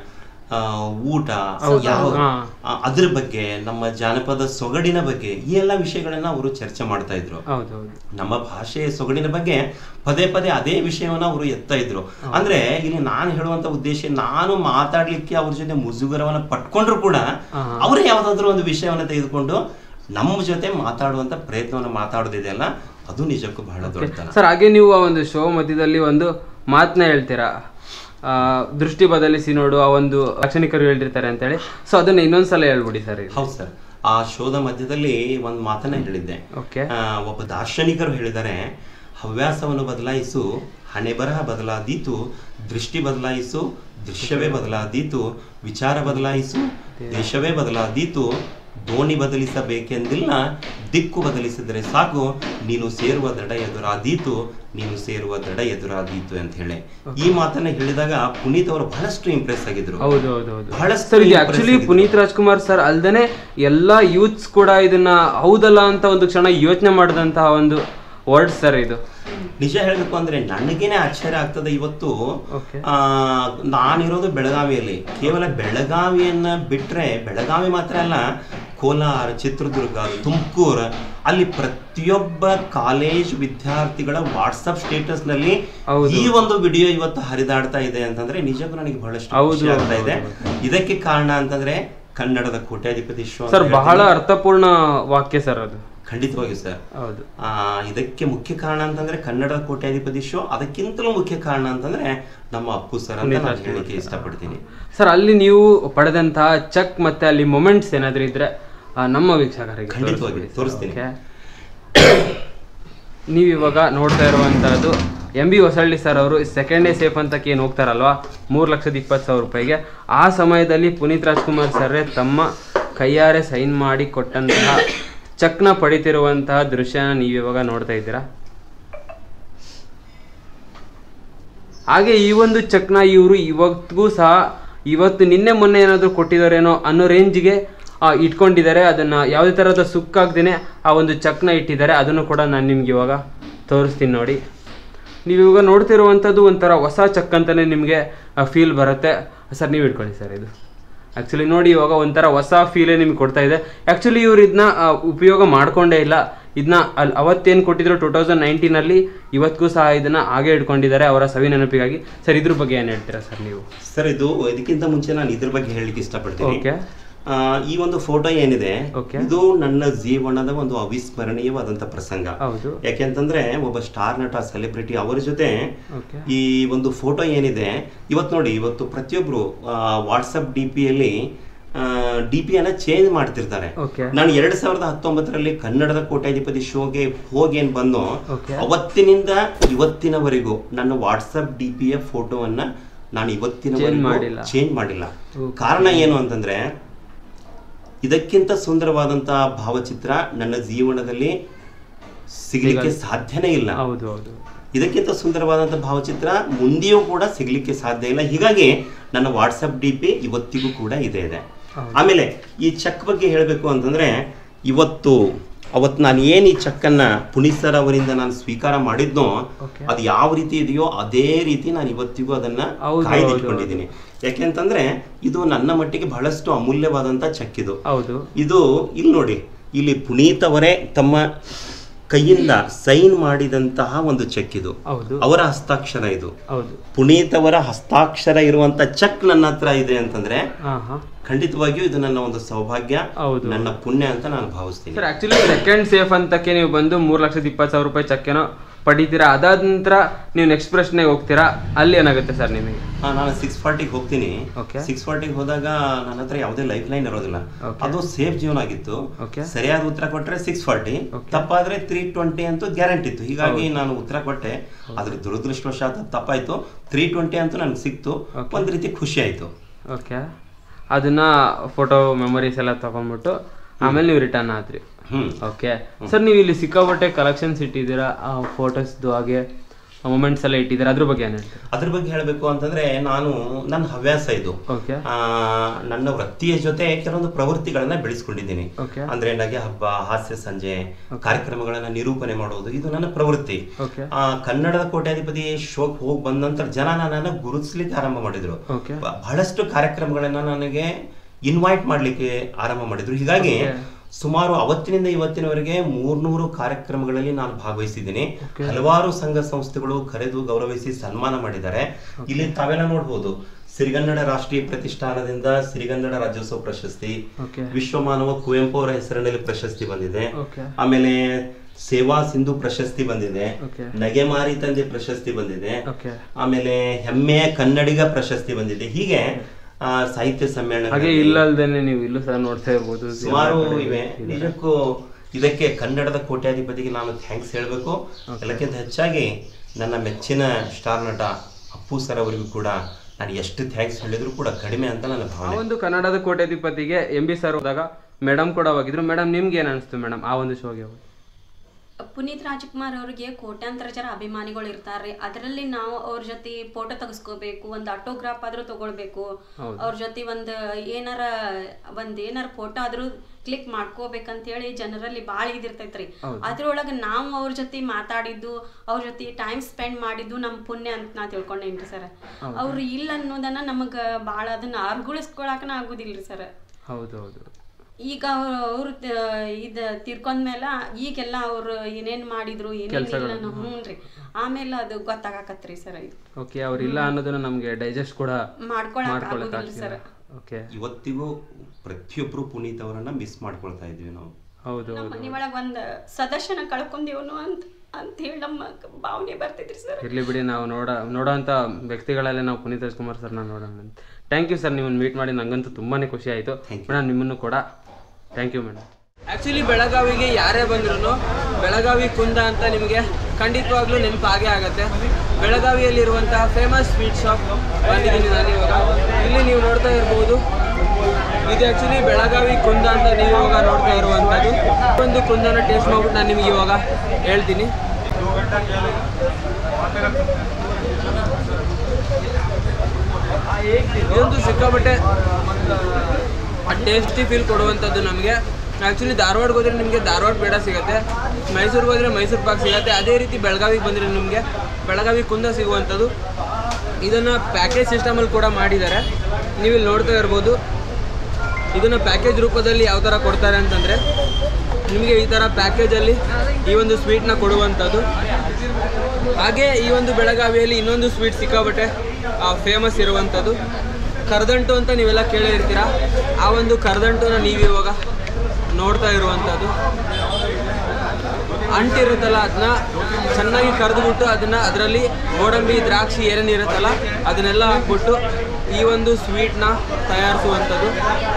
ಆ, ಊಟ ಯಾವ ಆ, ಅದ್ರ ಬಗ್ಗೆ ನಮ್ಮ ಜಾನಪದ ಸೊಗಡಿನ ಬಗ್ಗೆ ಈ ಎಲ್ಲ ವಿಷಯಗಳನ್ನ ಅವರು ಚರ್ಚೆ ಮಾಡ್ತಾ ಇದ್ರು ಹೌದೌದು ನಮ್ಮ ಭಾಷೆಯ ಸೊಗಡಿನ ಬಗ್ಗೆ ಪದೇ ಪದೇ ಅದೇ ವಿಷಯವನ್ನ ಅವರು ಎತ್ತಾ ಇದ್ರು ಅಂದ್ರೆ ಇಲ್ಲಿ ನಾನು ಹೇಳುವಂತ ಉದ್ದೇಶ ನಾನು ಮಾತಾಡ್ಲಿಕ್ಕೆ ಅವ್ರ ಜೊತೆ ಮುಜುಗರವನ್ನ ಪಟ್ಕೊಂಡ್ರು ಕೂಡ ಅವರೇ ಯಾವ್ದಾದ್ರು ಒಂದು ವಿಷಯವನ್ನ ತೆಗೆದುಕೊಂಡು ನಮ್ಮ ಜೊತೆ ಮಾತಾಡುವಂತ ಪ್ರಯತ್ನವನ್ನ ಮಾತಾಡೋದಿದೆಯಲ್ಲ ಅದು ನಿಜಕ್ಕೂ ಬಹಳ ದೊಡ್ಡತನ ಸರ್ ಹಾಗೆ ನೀವು ಆ ಒಂದು ಶೋ ಮಧ್ಯದಲ್ಲಿ ಒಂದು ಮಾತನ್ನ ಹೇಳ್ತೀರಾ ಆ, ದೃಷ್ಟಿ ಬದಲಿಸಿ ನೋಡು ಆ ಒಂದು ಲಾಕ್ಷಣಿಕರು ಹೇಳಿರ್ತಾರೆ ಅಂತೇಳಿ ಸೊ ಅದನ್ನ ಇನ್ನೊಂದ್ಸಲ ಹೇಳ್ಬಿಡಿ ಸರ್ ಹೌದು ಸರ್ ಆ ಶೋದ ಮಧ್ಯದಲ್ಲಿ ಒಂದು ಮಾತನ್ನ ಹೇಳಿದ್ದೆ ಓಕೆ ಆ, ಒಬ್ಬ ದಾರ್ಶನಿಕರು ಹೇಳಿದ್ದಾರೆ ಹವ್ಯಾಸವನ್ನು ಬದಲಾಯಿಸು ಹಣೆ ಬರಹ ಬದಲಾದೀತು ದೃಷ್ಟಿ ಬದಲಾಯಿಸು ದೃಶ್ಯವೇ ಬದಲಾದೀತು ವಿಚಾರ ಬದಲಾಯಿಸು ದೇಶವೇ ಬದಲಾದೀತು ದೋಣಿ ಬದಲಿಸಬೇಕೆಂದಿಲ್ಲ ದಿಕ್ಕು ಬದಲಿಸಿದರೆ ಸಾಕು ನೀನು ಸೇರುವ ದಡ ಎದುರಾದೀತು ನೀನು ಸೇರುವ ದಡ ಎದುರಾದೀತು ಅಂತ ಹೇಳಿ ಈ ಮಾತನ್ನ ಹೇಳಿದಾಗ ಪುನೀತ್ ಅವರು ಬಹಳಷ್ಟು ಇಂಪ್ರೆಸ್ ಆಗಿದ್ರು ಹೌದು ಹೌದು ಹೌದು ಬಹಳಷ್ಟು ಸರ್ ಇದು impress ಆಕ್ಚುಲಿ ಆಗಿದ್ರು. ಪುನೀತ್ ರಾಜ್ಕುಮಾರ್ ಸರ್ ಅಲ್ದೇನೆ ಎಲ್ಲಾ ಯೂತ್ಸ್ ಕೂಡ ಇದನ್ನ ಹೌದಲ್ಲ ಅಂತ ಒಂದು ಕ್ಷಣ ಯೋಚನೆ ಮಾಡಿದಂತಹ ಒಂದು ವರ್ಡ್ ಸರ್ ಇದು ನಿಜ ಹೇಳಬೇಕು ಅಂದ್ರೆ ನನಗೇನೆ ಆಶ್ಚರ್ಯ ಆಗ್ತದೆ ಇವತ್ತು ಓಕೆ ಆ, ನಾನಿರೋದು ಬೆಳಗಾವಿಯಲ್ಲಿ ಕೇವಲ ಬೆಳಗಾವಿಯನ್ನ ಬಿಟ್ರೆ ಬೆಳಗಾವಿ ಮಾತ್ರ ಅಲ್ಲ ಕೋಲಾರ ಚಿತ್ರದುರ್ಗ ತುಮಕೂರು ಅಲ್ಲಿ ಪ್ರತಿಯೊಬ್ಬ ಕಾಲೇಜ್ ವಿದ್ಯಾರ್ಥಿಗಳ ವಾಟ್ಸಪ್ ಸ್ಟೇಟಸ್ ನಲ್ಲಿ ಹೌದು. ಈ ಒಂದು ವಿಡಿಯೋ ಇವತ್ತು ಹರಿದಾಡ್ತಾ ಇದೆ ಅಂತಂದ್ರೆ ನಿಜಕ್ಕೂ ನನಗೆ ಬಹಳಷ್ಟು ಹೌದು, ಖುಷಿ ಆಗ್ತಾ ಹೌದು, ಇದೆ ಇದಕ್ಕೆ ಕಾರಣ ಅಂತಂದ್ರೆ ಕನ್ನಡದ ಕೋಟ್ಯಾಧಿಪತಿ ಶೋ ಅಂತ ಸರ್ ಹೇಳ್ತೀನಿ. ಬಹಳ ಅರ್ಥಪೂರ್ಣ ವಾಕ್ಯ ಸರ್ ಅದು ಖಂಡಿತವಾಗಿಯೂ ಸರ್ ಹೌದು ಆ, ಇದಕ್ಕೆ ಮುಖ್ಯ ಕಾರಣ ಅಂತಂದ್ರೆ ಕನ್ನಡದ ಕೋಟ್ಯಾಧಿಪತಿ ಶೋ ಅದಕ್ಕಿಂತಲೂ ಮುಖ್ಯ ಕಾರಣ ಅಂತಂದ್ರೆ ನಮ್ಮ ಅಪ್ಪು ಸರ್ ಅಂತ ನಾನು ಹೇಳಲಿಕ್ಕೆ ಇಷ್ಟಪಡ್ತೀನಿ ಸರ್ ಅಲ್ಲಿ ನೀವು ಪಡೆದಂತಹ ಚೆಕ್ ಮತ್ತೆ ಅಲ್ಲಿ ಮೊಮೆಂಟ್ಸ್ ಏನಾದ್ರೂ ಇದ್ರೆ ಆ, ನಮ್ಮ ವೀಕ್ಷಕರಿಗೆ ಖಂಡಿತವಾಗಿ ತೋರಿಸ್ತೀನಿ ಓಕೆ ನೀವು ಇವಾಗ ನೋಡ್ತಾ ಇರುವಂತಹದ್ದು ಎಂ ಬಿ ಹೊಸಳ್ಳಿ ಸರ್ ಅವರು ಸೆಕೆಂಡ್ ಡೇ ಸೇಫ್ ಅಂತ ಏನು ಹೋಗ್ತಾರಲ್ವಾ ಮೂರು ಲಕ್ಷದ ಇಪ್ಪತ್ತು ಸಾವಿರ ರೂಪಾಯಿಗೆ ಆ ಸಮಯದಲ್ಲಿ ಪುನೀತ್ ರಾಜ್ಕುಮಾರ್ ಸರ್ರೇ ತಮ್ಮ ಕೈಯಾರೆ ಸೈನ್ ಮಾಡಿ ಕೊಟ್ಟಂತಹ ಚೆಕ್ನ ಪಡಿತಿರುವಂತಹ ದೃಶ್ಯನ ನೀವು ಇವಾಗ ನೋಡ್ತಾ ಇದ್ದೀರಾ ಹಾಗೆ ಈ ಒಂದು ಚೆಕ್ನ ಇವರು ಇವತ್ತಿಗೂ ಸಹ ಇವತ್ತು ನಿನ್ನೆ ಮೊನ್ನೆ ಏನಾದರೂ ಕೊಟ್ಟಿದ್ದಾರೇನೋ ಅನ್ನೋ ರೇಂಜ್ಗೆ ಇಟ್ಕೊಂಡಿದ್ದಾರೆ ಅದನ್ನ ಯಾವುದೇ ಥರದ ಸುಕ್ಕಾಗ್ದೇನೆ ಆ ಒಂದು ಚೆಕ್ನ ಇಟ್ಟಿದ್ದಾರೆ ಅದನ್ನು ಕೂಡ ನಾನು ನಿಮ್ಗೆ ಇವಾಗ ತೋರಿಸ್ತೀನಿ ನೋಡಿ ನೀವು ಇವಾಗ ನೋಡ್ತಿರುವಂಥದ್ದು ಒಂಥರ ಹೊಸ ಚೆಕ್ ಅಂತಲೇ ನಿಮಗೆ ಫೀಲ್ ಬರುತ್ತೆ ಸರ್ ನೀವು ಇಟ್ಕೊಳ್ಳಿ ಸರ್ ಇದು ಆ್ಯಕ್ಚುಲಿ ನೋಡಿ ಇವಾಗ ಒಂಥರ ಹೊಸ ಫೀಲೇ ನಿಮ್ಗೆ ಕೊಡ್ತಾ ಇದೆ ಆ್ಯಕ್ಚುಲಿ ಇವ್ರು ಇದನ್ನ ಉಪಯೋಗ ಮಾಡ್ಕೊಂಡೇ ಇಲ್ಲ ಇದನ್ನ ಅಲ್ಲಿ ಅವತ್ತೇನು ಕೊಟ್ಟಿದ್ರು ಟೂ ತೌಸಂಡ್ ನೈನ್ಟೀನಲ್ಲಿ ಇವತ್ತಿಗೂ ಸಹ ಇದನ್ನ ಹಾಗೆ ಇಟ್ಕೊಂಡಿದ್ದಾರೆ ಅವರ ಸವಿ ನೆನಪಿಗಾಗಿ ಸರ್ ಇದ್ರ ಬಗ್ಗೆ ಏನು ಹೇಳ್ತೀರಾ ಸರ್ ನೀವು ಸರ್ ಇದು ಇದಕ್ಕಿಂತ ಮುಂಚೆ ನಾನು ಇದ್ರ ಬಗ್ಗೆ ಹೇಳಲಿಕ್ಕೆ ಇಷ್ಟಪಡ್ತೀನಿ ಓಕೆ ಆ, ಈ ಒಂದು ಫೋಟೋ ಏನಿದೆ Okay. ಇದು ನನ್ನ ಜೀವನದ ಒಂದು ಅವಿಸ್ಮರಣೀಯವಾದಂತ ಪ್ರಸಂಗ ಹೌದು ಯಾಕೆಂತಂದ್ರೆ ಒಬ್ಬ ಸ್ಟಾರ್ ನಟ ಸೆಲೆಬ್ರಿಟಿ ಅವರ ಜೊತೆ ಓಕೆ ಈ ಒಂದು ಫೋಟೋ ಏನಿದೆ ಇವತ್ತು ನೋಡಿ ಇವತ್ತು ಪ್ರತಿಯೊಬ್ರು ವಾಟ್ಸಪ್ ಡಿ ಪಿಯಲ್ಲಿ ಡಿ ಪಿ ಅನ್ನ ಚೇಂಜ್ ಮಾಡ್ತಿರ್ತಾರೆ ಓಕೆ ನಾನು ಎರಡ್ ಸಾವಿರದ ಹತ್ತೊಂಬತ್ತರಲ್ಲಿ ಕನ್ನಡದ ಕೋಟ್ಯಾಧಿಪತಿ ಶೋಗೆ ಹೋಗಿ ಏನ್ ಬಂದು Okay. ಅವತ್ತಿನಿಂದ ಇವತ್ತಿನವರೆಗೂ ನನ್ನ ವಾಟ್ಸಪ್ ಡಿ ಪಿ ಯ ಫೋಟೋವನ್ನ ನಾನು ಇವತ್ತಿನವರೆಗೂ ಮಾಡಿಲ್ಲ. ಚೇಂಜ್ ಮಾಡಿಲ್ಲ Okay. ಕಾರಣ ಏನು ಅಂತಂದ್ರೆ ಇದಕ್ಕಿಂತ ಸುಂದರವಾದಂತಹ ಭಾವಚಿತ್ರ ನನ್ನ ಜೀವನದಲ್ಲಿ ಸಿಗಲಿಕ್ಕೆ ಸಾಧ್ಯನೇ ಇಲ್ಲ ಹೌದು ಹೌದು ಇದಕ್ಕಿಂತ ಸುಂದರವಾದಂತಹ ಭಾವಚಿತ್ರ ಮುಂದೆಯೂ ಕೂಡ ಸಿಗ್ಲಿಕ್ಕೆ ಸಾಧ್ಯ ಇಲ್ಲ ಹೀಗಾಗಿ ನನ್ನ ವಾಟ್ಸಪ್ ಡಿ ಪಿ ಇವತ್ತಿಗೂ ಕೂಡ ಇದೆ ಇದೆ ಹೌದು. ಆಮೇಲೆ ಈ ಚೆಕ್ ಬಗ್ಗೆ ಹೇಳಬೇಕು ಅಂತಂದ್ರೆ ಇವತ್ತು ಅವತ್ತು ನಾನು ಏನು ಈ ಚೆಕ್ಕನ್ನ ಪುನೀತ್ ಸರ್ ಅವರಿಂದ ನಾನು ಸ್ವೀಕಾರ ಮಾಡಿದ್ನೋ Okay. ಅದು ಯಾವ ರೀತಿ ಇದೆಯೋ ಅದೇ ರೀತಿ ನಾನು ಇವತ್ತಿಗೂ ಅದನ್ನ ಹೌದು, ಕಾಯ್ದಿಟ್ಕೊಂಡಿದ್ದೀನಿ ಯಾಕೆಂತಂದ್ರೆ ಇದು ನನ್ನ ಮಟ್ಟಿಗೆ ಬಹಳಷ್ಟು ಅಮೂಲ್ಯವಾದಂತ ಚೆಕ್ ಇದು ಹೌದು ಇದು ಇಲ್ಲಿ ನೋಡಿ ಇಲ್ಲಿ ಪುನೀತ್ ಅವರೇ ತಮ್ಮ ಕೈಯಿಂದ ಸೈನ್ ಮಾಡಿದಂತಹ ಒಂದು ಚೆಕ್ ಇದು ಹೌದು ಅವರ ಹಸ್ತಾಕ್ಷರ ಇದು ಹೌದು ಪುನೀತ್ ಅವರ ಹಸ್ತಾಕ್ಷರ ಇರುವಂತ ಚೆಕ್ ನನ್ನ ಹತ್ರ ಇದೆ ಅಂತಂದ್ರೆ ಹಾ ಹಾ ಖಂಡಿತವಾಗಿಯೂ ಇದು ನನ್ನ ಒಂದು ಸೌಭಾಗ್ಯ ಹೌದು. ನನ್ನ ಪುಣ್ಯ ಅಂತ ನಾನು ಭಾವಿಸ್ತೀನಿ ಸರ್ ಆಕ್ಚುಲಿ ಸೆಕೆಂಡ್ ಸೇಫ್ ಅಂತಕ್ಕೆ ನೀವು ಬಂದು ಮೂರು ಲಕ್ಷದ ಇಪ್ಪತ್ತು ಸಾವಿರ ರೂಪಾಯಿ ಚೆಕ್ಕೇನೋ ಪಡಿತೀರಾ ಅದಾದ ನಂತರ ನೀವು ನೆಕ್ಸ್ಟ್ ಪ್ರಶ್ನೆಗೆ ಹೋಗ್ತೀರಾ ಅಲ್ಲಿ ಏನಾಗುತ್ತೆ ಸರ್ ನಿಮಗೆ ಆ, ನಾನು ಸಿಕ್ಸ್ ಫಾರ್ಟಿಗೆ ಹೋಗ್ತೀನಿ Okay. ಸಿಕ್ಸ್ ಫಾರ್ಟಿಗೆ ಹೋದಾಗ ನನ್ನ ಹತ್ರ ಯಾವುದೇ ಲೈಫ್ ಲೈನ್ ಇರೋದಿಲ್ಲ Okay. ಅದು ಸೇಫ್ ಜೀವನ ಆಗಿತ್ತು Okay. ಸರಿಯಾದ ಉತ್ತರ ಕೊಟ್ರೆ ಸಿಕ್ಸ್ ಫಾರ್ಟಿ Okay. ತಪ್ಪಾದ್ರೆ ತ್ರೀ ಟ್ವೆಂಟಿ ಅಂತೂ ಗ್ಯಾರಂಟಿ ಇತ್ತು ಹೀಗಾಗಿ ನಾನು ಉತ್ತರ ಕೊಟ್ಟೆ ಅದ್ರ ದುರದೃಷ್ಟವಶಾತ್ ಅದ್ ತಪ್ಪಾಯ್ತು ತ್ರೀ ಟ್ವೆಂಟಿ ಅಂತೂ ನನಗೆ ಸಿಕ್ತು Okay. ಒಂದ್ ರೀತಿ ಖುಷಿ ಆಯ್ತು ಓಕೆ ಅದನ್ನ ಫೋಟೋ ಮೆಮೊರೀಸ್ ಎಲ್ಲ ತಗೊಂಡ್ಬಿಟ್ಟು ಆಮೇಲೆ ನೀವು ರಿಟರ್ನ್ ಆದ್ರಿ ಹ್ಮ್ ಓಕೆ ಸರ್ ನೀವು ಇಲ್ಲಿ ಸಿಕ್ಕಾಪಟ್ಟೆ ಕಲೆಕ್ಷನ್ಸ್ ಇಟ್ಟಿದ್ದೀರಾ ಫೋಟೋಸ್ದು ಹಾಗೆ ಮೊಮೆಂಟ್ಸ್ ಎಲ್ಲ ಇಟ್ಟಿದ್ದಾರೆ ಅದ್ರ ಬಗ್ಗೆ ಏನು ಹೇಳ್ತೀರಾ ಅದ್ರ ಬಗ್ಗೆ ಹೇಳಬೇಕು ಅಂತಂದ್ರೆ ನಾನು ನನ್ನ ಹವ್ಯಾಸ ಇದು ಓಕೆ ಆ, ನನ್ನ ವೃತ್ತಿಯ ಜೊತೆ ಕೆಲವೊಂದು ಪ್ರವೃತ್ತಿಗಳನ್ನ ಬೆಳೆಸ್ಕೊಂಡಿದ್ದೀನಿ ಓಕೆ ಅಂದ್ರೆ ನಗೆ ಹಬ್ಬ ಹಾಸ್ಯ ಸಂಜೆ ಕಾರ್ಯಕ್ರಮಗಳನ್ನ ನಿರೂಪಣೆ ಮಾಡೋದು ಇದು ನನ್ನ ಪ್ರವೃತ್ತಿ ಓಕೆ ಆ ಕನ್ನಡದ ಕೋಟ್ಯಾಧಿಪತಿ ಶೋಕ್ ಹೋಗಿ ಬಂದ ನಂತರ ಜನ ನನ್ನನ್ನು ಗುರುತಿಸ್ಲಿಕ್ಕೆ ಆರಂಭ ಮಾಡಿದ್ರು ಓಕೆ ಬ- ಬಹಳಷ್ಟು ಕಾರ್ಯಕ್ರಮಗಳನ್ನ ನನಗೆ ಇನ್ವೈಟ್ ಮಾಡ್ಲಿಕ್ಕೆ ಆರಂಭ ಮಾಡಿದ್ರು ಹೀಗಾಗಿ ಸುಮಾರು ಅವತ್ತಿನಿಂದ ಇವತ್ತಿನವರೆಗೆ ಮೂರ್ನೂರು ಕಾರ್ಯಕ್ರಮಗಳಲ್ಲಿ ನಾನು ಭಾಗವಹಿಸಿದ್ದೀನಿ ಹಲವಾರು ಸಂಘ ಸಂಸ್ಥೆಗಳು ಕರೆದು ಗೌರವಿಸಿ ಸನ್ಮಾನ ಮಾಡಿದ್ದಾರೆ ಇಲ್ಲಿ ತಾವೆಲ್ಲ ನೋಡ್ಬೋದು ಸಿರಿಗನ್ನಡ ರಾಷ್ಟ್ರೀಯ ಪ್ರತಿಷ್ಠಾನದಿಂದ ಸಿರಿಗನ್ನಡ ರಾಜ್ಯೋತ್ಸವ ಪ್ರಶಸ್ತಿ ಓಕೆ ವಿಶ್ವಮಾನವ ಕುವೆಂಪು ಅವರ ಹೆಸರಿನಲ್ಲಿ ಪ್ರಶಸ್ತಿ ಬಂದಿದೆ ಓಕೆ ಆಮೇಲೆ ಸೇವಾ ಸಿಂಧು ಪ್ರಶಸ್ತಿ ಬಂದಿದೆ ಓಕೆ ನಗೆಮಾರಿ ತಂದೆ ಪ್ರಶಸ್ತಿ ಬಂದಿದೆ ಓಕೆ ಆಮೇಲೆ ಹೆಮ್ಮೆಯ ಕನ್ನಡಿಗ ಪ್ರಶಸ್ತಿ ಬಂದಿದೆ ಹೀಗೆ ಆ, ಸಾಹಿತ್ಯ ಸಮ್ಮೇಳನ ಹಾಗೆ ಇಲ್ಲಲ್ದೇನೆ ನೀವು ಇಲ್ಲೂ ಸಹ ನೋಡ್ತಾ ಇರ್ಬೋದು ಸುಮಾರು ಇವೆ ನಿಜಕ್ಕೂ ಇದಕ್ಕೆ ಕನ್ನಡದ ಕೋಟ್ಯಾಧಿಪತಿಗೆ ನಾನು ಥ್ಯಾಂಕ್ಸ್ ಹೇಳಬೇಕು ಎಲ್ಲಕ್ಕಿಂತ ಹೆಚ್ಚಾಗಿ ನನ್ನ ಮೆಚ್ಚಿನ ಸ್ಟಾರ್ ನಟ ಅಪ್ಪು ಸರ್ ಅವರಿಗೂ ಕೂಡ ನಾನು ಎಷ್ಟು ಥ್ಯಾಂಕ್ಸ್ ಹೇಳಿದ್ರು ಕೂಡ ಕಡಿಮೆ ಅಂತ ನನ್ನ ಆ ಭಾವನೆ ಒಂದು ಕನ್ನಡದ ಕೋಟ್ಯಾಧಿಪತಿಗೆ ಎಂ ಬಿ ಸರ್ ಹೋದಾಗ ಮೇಡಮ್ ಕೂಡ ಹೋಗಿದ್ರು ಮೇಡಮ್ ನಿಮ್ಗೆ ಏನ್ ಅನಿಸ್ತು ಮೇಡಮ್ ಆ ಒಂದು ಶೋಗೆ ಹೋಗಿ ಪುನೀತ್ ರಾಜ್ಕುಮಾರ್ ಅವ್ರಿಗೆ ಕೋಟ್ಯಾಂತರ ಜನ ಅಭಿಮಾನಿಗಳು ಇರ್ತಾರೆ ಅದರಲ್ಲಿ ನಾವು ಅವ್ರ ಜೊತೆ ಫೋಟೋ ತೆಗೆಸ್ಕೋಬೇಕು ಒಂದು ಆಟೋಗ್ರಾಫ್ ಆದ್ರೂ ತಗೊಳ್ಬೇಕು ಹೌದು. ಅವ್ರ ಜೊತೆ ಒಂದು ಏನಾರ ಒಂದ್ ಏನಾರ ಫೋಟೋ ಆದ್ರೂ ಕ್ಲಿಕ್ ಮಾಡ್ಕೋಬೇಕಂತ ಹೇಳಿ ಜನರಲ್ಲಿ ಭಾಳ ಇದಿರ್ತೈತ್ರಿ ಹೌದು. ಅದ್ರೊಳಗೆ ನಾವು ಅವ್ರ ಜೊತೆ ಮಾತಾಡಿದ್ದು ಅವ್ರ ಜೊತೆ ಟೈಮ್ ಸ್ಪೆಂಡ್ ಮಾಡಿದ್ದು ನಮ್ಮ ಪುಣ್ಯ ಅಂತ ನಾ ತಿಳ್ಕೊಂಡೇನ್ರಿ ಸರ್ ಅವ್ರು ಇಲ್ಲ ಅನ್ನೋದನ್ನ ನಮಗ ಭಾಳ ಅದನ್ನ ಅರ್ಗುಳಿಸ್ಕೊಳಕನ ಆಗುದಿಲ್ರಿ ಸರ್ ಹೌದು ಹೌದು ಈಗ ಅವರು ಇದ ತೀರ್ಕೊಂಡ್ಮೇಲೆ ಈಗೆಲ್ಲ ಅವ್ರು ಏನೇನ್ ಮಾಡಿದ್ರು ಏನೇನ್ ಇಲ್ಲ ಹ್ಞೂನ್ರಿ ಆಮೇಲೆ ಅದು ಗೊತ್ತಾಗಕತ್ರಿ ಸರ್ ಇದು ಓಕೆ ಅವ್ರಿಲ್ಲ ಅನ್ನೋದನ್ನ ನಮ್ಗೆ ಡೈಜೆಸ್ಟ್ ಕೂಡ ಮಾಡ್ಕೊಳಕ್ ಮಾಡ್ಕೊಳಕ್ ಆಗುದಿಲ್ಲ ಸರ್ ಓಕೆ ಇವತ್ತಿಗೂ ಪ್ರತಿಯೊಬ್ಬರು ಪುನೀತ್ ಅವರನ್ನ ಮಿಸ್ ಮಾಡ್ಕೊಳ್ತಾ ಇದ್ವಿ ನಾವು ಹೌದು ನಮ್ಮ ಹೌದು ಮನೆಯೊಳಗ ಒಂದ್ ಸದಸ್ಯನ ಕಳ್ಕೊಂಡೇವನು ಅಂತ ಅಂತ ಹೇಳಿ ನಮ್ಮ ಭಾವನೆ ಬರ್ತೈತ್ರಿ ಸರ್ ಇರ್ಲಿ ಬಿಡಿ ನಾವು ನೋಡ ನೋಡೋಂಥ ವ್ಯಕ್ತಿಗಳಲ್ಲೇ ನಾವು ಪುನೀತ್ ರಾಜ್ಕುಮಾರ್ ಸರ್ನ ನೋಡೋಣ ಅಂತ ಥ್ಯಾಂಕ್ ಯು ಸರ್ ನಿಮ್ಮನ್ನು ಮೀಟ್ ಮಾಡಿ ನಂಗಂತೂ ತುಂಬಾನೇ ಖುಷಿ ಆಯಿತು ಮೇಡಮ್ ನಿಮ್ಮನ್ನು ಕೂಡ ಥ್ಯಾಂಕ್ ಯು ಮೇಡಮ್ ಆ್ಯಕ್ಚುಲಿ ಬೆಳಗಾವಿಗೆ ಯಾರೇ ಬಂದ್ರು ಬೆಳಗಾವಿ ಕುಂದ ಅಂತ ನಿಮಗೆ ಖಂಡಿತವಾಗ್ಲೂ ನೆನಪು ಆಗೇ ಆಗುತ್ತೆ ಬೆಳಗಾವಿಯಲ್ಲಿರುವಂತಹ ಫೇಮಸ್ ಸ್ವೀಟ್ ಶಾಪ್ ಬಂದಿದ್ದೀನಿ ನಾನು ಇವಾಗ ಇಲ್ಲಿ ನೀವು ನೋಡ್ತಾ ಇರ್ಬೋದು ಇದು ಆ್ಯಕ್ಚುಲಿ ಬೆಳಗಾವಿ ಕುಂದ ಅಂತ ನೀವು ಇವಾಗ ನೋಡ್ತಾ ಇರುವಂಥದ್ದು ಒಂದು ಕುಂದನ ಟೇಸ್ಟ್ ಮಾಡ್ಬಿಟ್ಟು ನಾನು ನಿಮಗೆ ಇವಾಗ ಹೇಳ್ತೀನಿ ಇದೊಂದು ಸಿಕ್ಕಾಪಟ್ಟೆ ಟೇಸ್ಟಿ ಫೀಲ್ ಕೊಡುವಂಥದ್ದು ನಮಗೆ ಆ್ಯಕ್ಚುಲಿ ಧಾರವಾಡಕ್ಕೆ ಹೋದ್ರೆ ನಿಮಗೆ ಧಾರವಾಡ ಬೇಡ ಸಿಗುತ್ತೆ ಮೈಸೂರಿಗೆ ಹೋದರೆ ಮೈಸೂರು ಪಾಕ್ ಸಿಗುತ್ತೆ ಅದೇ ರೀತಿ ಬೆಳಗಾವಿಗೆ ಬಂದರೆ ನಿಮಗೆ ಬೆಳಗಾವಿ ಕುಂದ ಸಿಗುವಂಥದ್ದು ಇದನ್ನು ಪ್ಯಾಕೇಜ್ ಸಿಸ್ಟಮಲ್ಲಿ ಕೂಡ ಮಾಡಿದ್ದಾರೆ ನೀವು ಇಲ್ಲಿ ನೋಡ್ತಾ ಇರ್ಬೋದು ಇದನ್ನು ಪ್ಯಾಕೇಜ್ ರೂಪದಲ್ಲಿ ಯಾವ ಥರ ಕೊಡ್ತಾರೆ ಅಂತಂದರೆ ನಿಮಗೆ ಈ ಥರ ಪ್ಯಾಕೇಜಲ್ಲಿ ಈ ಒಂದು ಸ್ವೀಟ್ನ ಕೊಡುವಂಥದ್ದು ಹಾಗೆ ಈ ಒಂದು ಬೆಳಗಾವಿಯಲ್ಲಿ ಇನ್ನೊಂದು ಸ್ವೀಟ್ ಸಿಕ್ಕಾಬಟ್ಟೆ ಫೇಮಸ್ ಇರುವಂಥದ್ದು ಕರದಂಟು ಅಂತ ನೀವೆಲ್ಲ ಕೇಳಿರ್ತೀರ ಆ ಒಂದು ಕರದಂಟುನ ನೀವು ಇವಾಗ ನೋಡ್ತಾ ಇರುವಂಥದ್ದು ಅಂಟಿರುತ್ತಲ್ಲ ಅದನ್ನ ಚೆನ್ನಾಗಿ ಕರೆದುಬಿಟ್ಟು ಅದನ್ನು ಅದರಲ್ಲಿ ಗೋಡಂಬಿ ದ್ರಾಕ್ಷಿ ಏನೇನಿರುತ್ತಲ್ಲ ಅದನ್ನೆಲ್ಲ ಹಾಕ್ಬಿಟ್ಟು ಈ ಒಂದು ಸ್ವೀಟ್ನ ತಯಾರಿಸುವಂಥದ್ದು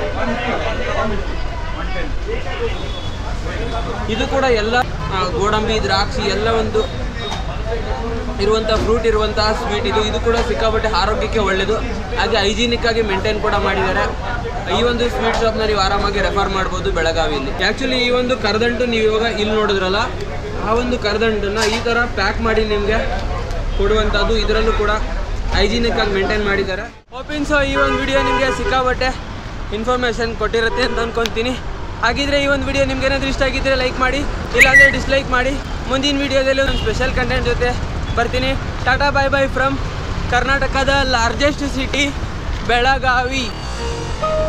ಇದು ಕೂಡ ಎಲ್ಲ ಆ, ಗೋಡಂಬಿ ದ್ರಾಕ್ಷಿ ಎಲ್ಲ ಒಂದು ಇರುವಂಥ ಫ್ರೂಟ್ ಇರುವಂತಹ ಸ್ವೀಟ್ ಇದು ಇದು ಕೂಡ ಸಿಕ್ಕಾಪಟ್ಟೆ ಆರೋಗ್ಯಕ್ಕೆ ಒಳ್ಳೆಯದು ಹಾಗೆ ಹೈಜಿನಿಕ್ ಆಗಿ ಮೇಂಟೈನ್ ಕೂಡ ಮಾಡಿದ್ದಾರೆ ಈ ಒಂದು ಸ್ವೀಟ್ ಶಾಪ್ನ ನೀವು ಆರಾಮಾಗಿ ರೆಫರ್ ಮಾಡ್ಬೋದು ಬೆಳಗಾವಿಯಲ್ಲಿ ಆ್ಯಕ್ಚುಲಿ ಈ ಒಂದು ಕರದಂಟು ನೀವು ಇವಾಗ ಇಲ್ಲಿ ನೋಡಿದ್ರಲ್ಲ ಆ ಒಂದು ಕರದಂಟನ್ನ ಈ ಥರ ಪ್ಯಾಕ್ ಮಾಡಿ ನಿಮಗೆ ಕೊಡುವಂಥದ್ದು ಇದರಲ್ಲೂ ಕೂಡ ಹೈಜಿನಿಕ್ ಆಗಿ ಮೇಂಟೈನ್ ಮಾಡಿದ್ದಾರೆ ಓಪಿನ್ ಸೊ ಈ ಒಂದು ವಿಡಿಯೋ ನಿಮಗೆ ಸಿಕ್ಕಾಪಟ್ಟೆ ಇನ್ಫಾರ್ಮೇಷನ್ ಕೊಟ್ಟಿರುತ್ತೆ ಅಂತ ಅನ್ಕೊತೀನಿ ಹಾಗಿದ್ರೆ ಈ ಒಂದು ವಿಡಿಯೋ ನಿಮ್ಗೆ ಏನಾದರೂ ಇಷ್ಟ ಆಗಿದ್ದರೆ ಲೈಕ್ ಮಾಡಿ ಇಲ್ಲಾಂದರೆ ಡಿಸ್ಲೈಕ್ ಮಾಡಿ ಮುಂದಿನ ವಿಡಿಯೋದಲ್ಲಿ ಒಂದು ಸ್ಪೆಷಲ್ ಕಂಟೆಂಟ್ ಜೊತೆ ಬರ್ತೀನಿ ಟಾಟಾ ಬಾಯ್ ಬಾಯ್ ಫ್ರಮ್ ಕರ್ನಾಟಕದ ಲಾರ್ಜೆಸ್ಟ್ ಸಿಟಿ ಬೆಳಗಾವಿ